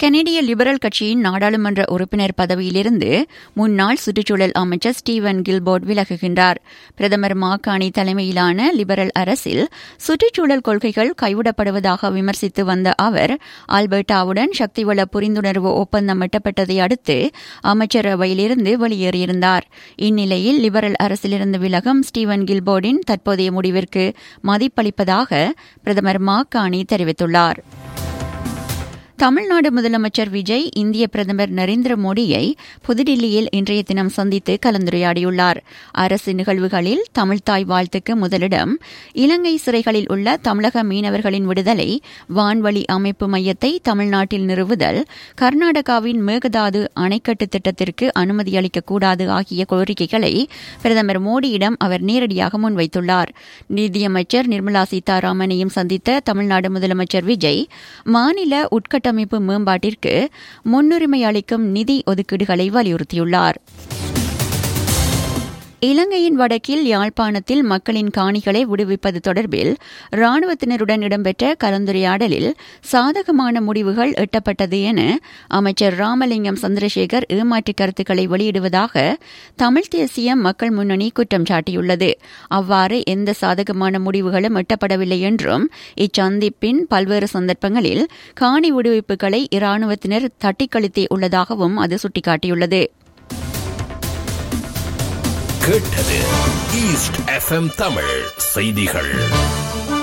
கனேடிய லிபரல் கட்சியின் நாடாளுமன்ற உறுப்பினர் பதவியிலிருந்து முன்னாள் சுற்றுச்சூழல் அமைச்சர் ஸ்டீவன் கில்போர்ட் விலகுகின்றார் பிரதமர் மாக்கானி தலைமையிலான லிபரல் அரசில் சுற்றுச்சூழல் கொள்கைகள் கைவிடப்படுவதாக விமர்சித்து வந்த அவர் ஆல்பர்டாவுடன் சக்திவள புரிந்துணர்வு ஒப்பந்தம் எட்டப்பட்டதை அடுத்து அமைச்சரவையிலிருந்து வெளியேறியிருந்தார் இந்நிலையில் லிபரல் அரசிலிருந்து விலகும் ஸ்டீவன் கில்போர்டின் தற்போதைய முடிவிற்கு மதிப்பளிப்பதாக பிரதமர் மாக்கானி தெரிவித்துள்ளார் தமிழ்நாடு முதலமைச்சர் விஜய் இந்திய பிரதமர் நரேந்திர மோடியை புதுடில்லியில் இன்றைய தினம் சந்தித்து கலந்துரையாடியுள்ளார் அரசு நிகழ்வுகளில் தமிழ்தாய் வாழ்த்துக்கு முதலிடம் இலங்கை சிறைகளில் உள்ள தமிழக மீனவர்களின் விடுதலை வான்வழி அமைப்பு மையத்தை தமிழ்நாட்டில் நிறுவுதல் கர்நாடகாவின் மேகதாது அணைக்கட்டு திட்டத்திற்கு அனுமதி அளிக்கக்கூடாது ஆகிய கோரிக்கைகளை பிரதமர் மோடியிடம் அவர் நேரடியாக முன்வைத்துள்ளார் நிதியமைச்சர் நிர்மலா சீதாராமனையும் சந்தித்த தமிழ்நாடு முதலமைச்சர் விஜய் மாநில உட்கட்ட உள்கட்டமைப்பு மேம்பாட்டிற்கு முன்னுரிமை அளிக்கும் நிதி ஒதுக்கீடுகளை வலியுறுத்தியுள்ளார் இலங்கையின் வடக்கில் யாழ்ப்பாணத்தில் மக்களின் காணிகளை விடுவிப்பது தொடர்பில் ராணுவத்தினருடன் இடம்பெற்ற கலந்துரையாடலில் சாதகமான முடிவுகள் எட்டப்பட்டது என அமைச்சர் ராமலிங்கம் சந்திரசேகர் ஏமாற்று கருத்துக்களை வெளியிடுவதாக தமிழ் தேசிய மக்கள் முன்னணி குற்றம் சாட்டியுள்ளது அவ்வாறு எந்த சாதகமான முடிவுகளும் எட்டப்படவில்லை என்றும் இச்சந்திப்பின் பல்வேறு சந்தர்ப்பங்களில் காணி விடுவிப்புகளை இராணுவத்தினர் தட்டிக்கழித்தே உள்ளதாகவும் அது சுட்டிக்காட்டியுள்ளது கேட்டது ஈஸ்ட் எஃப்எம் தமிழ் செய்திகள்